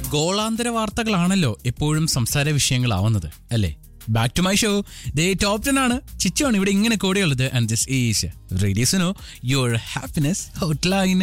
ഗോളാന്തര വാർത്തകളാണല്ലോ എപ്പോഴും സംസാര വിഷയങ്ങളാവുന്നത് അല്ലേ back to my show the top ten ആണ് ചിച്ചാണ് ഇവിടെ ഇങ്ങനെ കൂടെയുള്ളത് ആൻഡ് ദിസ് ഈസ് റേഡിയസിനോ യുവർ ഹാപ്പിനെസ് ഹോട്ട് ലൈൻ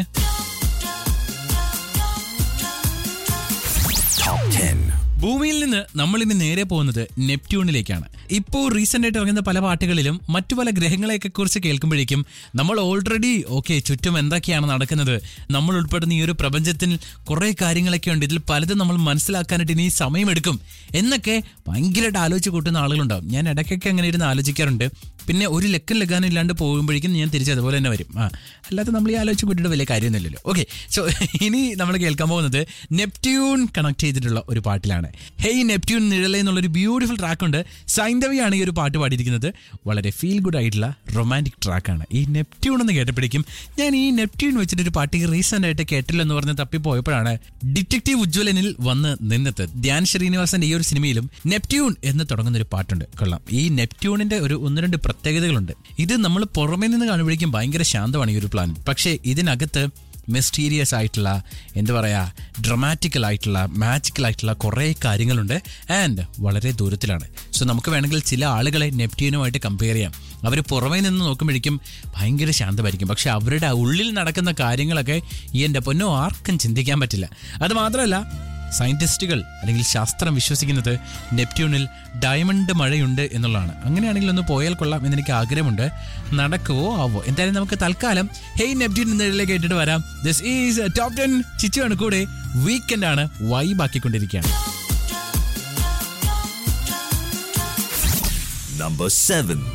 ഭൂമിയിൽ നിന്ന് നമ്മൾ ഇനി നേരെ പോകുന്നത് നെപ്റ്റ്യൂണിലേക്കാണ് ഇപ്പോൾ റീസെന്റ് ആയിട്ട് ഇറങ്ങുന്ന പല പാട്ടുകളിലും മറ്റു പല ഗ്രഹങ്ങളെയൊക്കെ കുറിച്ച് കേൾക്കുമ്പോഴേക്കും നമ്മൾ ഓൾറെഡി ഓക്കെ ചുറ്റും എന്തൊക്കെയാണ് നടക്കുന്നത് നമ്മൾ ഉൾപ്പെടുന്ന ഈ ഒരു പ്രപഞ്ചത്തിൽ കുറെ കാര്യങ്ങളൊക്കെ ഉണ്ട് ഇതിൽ പലതും നമ്മൾ മനസ്സിലാക്കാനായിട്ട് ഇനി സമയമെടുക്കും എന്നൊക്കെ ഭയങ്കരമായിട്ട് ആലോചിച്ച് കൂട്ടുന്ന ആളുകളുണ്ടാവും ഞാൻ ഇടയ്ക്കൊക്കെ അങ്ങനെ ഇരുന്ന് ആലോചിക്കാറുണ്ട് പിന്നെ ഒരു ലക്കം ലഗാനം ഇല്ലാണ്ട് പോകുമ്പോഴേക്കും ഞാൻ തിരിച്ച് അതുപോലെ തന്നെ വരും ആ അല്ലാതെ നമ്മൾ ഈ ആലോചിച്ച് കൂട്ടിയിട്ട് വലിയ കാര്യമൊന്നുമില്ലല്ലോ ഓക്കെ സോ ഇനി നമ്മൾ കേൾക്കാൻ പോകുന്നത് നെപ്റ്റ്യൂൺ കണക്ട് ചെയ്തിട്ടുള്ള ഒരു പാട്ടിലാണ് ഹെയ് നെപ്റ്റ്യൂൺ നിഴലേ എന്നുള്ളൊരു ബ്യൂട്ടിഫുൾ ട്രാക്ക് ഉണ്ട് സൈന്ധവിയാണ് ഈ ഒരു പാട്ട് പാടിയിരിക്കുന്നത് വളരെ ഫീൽ ഗുഡ് ആയിട്ടുള്ള റൊമാൻറ്റിക് ട്രാക്കാണ് ഈ നെപ്റ്റ്യൂൺ എന്ന് കേട്ടപ്പോഴേക്കും ഞാൻ ഈ നെപ്റ്റ്യൂൺ വെച്ചിട്ട് ഒരു പാട്ട് റീസെന്റ് ആയിട്ട് കേട്ടില്ല എന്ന് പറഞ്ഞ് തപ്പിപ്പോയപ്പോഴാണ് ഡിറ്റക്റ്റീവ് ഉജ്ജ്വലനിൽ വന്ന് നിന്നത് ധ്യാൻ ശ്രീനിവാസന്റെ ഈ ഒരു സിനിമയിലും നെപ്റ്റ്യൂൺ എന്ന് തുടങ്ങുന്ന ഒരു പാട്ടുണ്ട് കൊള്ളാം ഈ നെപ്റ്റ്യൂണിന്റെ ഒരു ഒന്ന് രണ്ട് പ്രത്യേകതകളുണ്ട് ഇത് നമ്മൾ പുറമേ നിന്ന് കാണുമ്പോഴേക്കും ഭയങ്കര ശാന്തമാണ് ഈ ഒരു പ്ലാൻ പക്ഷേ ഇതിനകത്ത് മിസ്റ്റീരിയസ് ആയിട്ടുള്ള എന്താ പറയുക ഡ്രമാറ്റിക്കൽ ആയിട്ടുള്ള മാജിക്കൽ ആയിട്ടുള്ള കുറേ കാര്യങ്ങളുണ്ട് ആൻഡ് വളരെ ദൂരത്തിലാണ് സോ നമുക്ക് വേണമെങ്കിൽ ചില ആളുകളെ നെപ്റ്റ്യൂനുമായിട്ട് കമ്പയർ ചെയ്യാം അവർ പുറമേ നിന്ന് നോക്കുമ്പോഴേക്കും ഭയങ്കര ശാന്തമായിരിക്കും പക്ഷെ അവരുടെ ഉള്ളിൽ നടക്കുന്ന കാര്യങ്ങളൊക്കെ ഈ എൻ്റെ പൊന്നോ ആർക്കും ചിന്തിക്കാൻ പറ്റില്ല അത് മാത്രമല്ല സയന്റിസ്റ്റുകൾ അല്ലെങ്കിൽ ശാസ്ത്രം വിശ്വസിക്കുന്നത് നെപ്റ്റ്യൂണിൽ ഡയമണ്ട് മഴയുണ്ട് എന്നുള്ളതാണ് അങ്ങനെയാണെങ്കിൽ ഒന്ന് പോയാൽ കൊള്ളാം എന്ന് എനിക്ക് ആഗ്രഹമുണ്ട് നടക്കുവോ ആവോ എന്തായാലും നമുക്ക് തൽക്കാലം ഹെയ് നെപ്റ്റ്യൂൺ എന്നതിലേക്ക് കേട്ടിട്ട് വരാം ദിസ് ഈസ് ടോപ്പ് ടെൻ ചിച്ചുവാണ് കൂടെ വീക്കെൻഡ് ആണ് വൈബാക്കിക്കൊണ്ടിരിക്കുകയാണ് Number 7.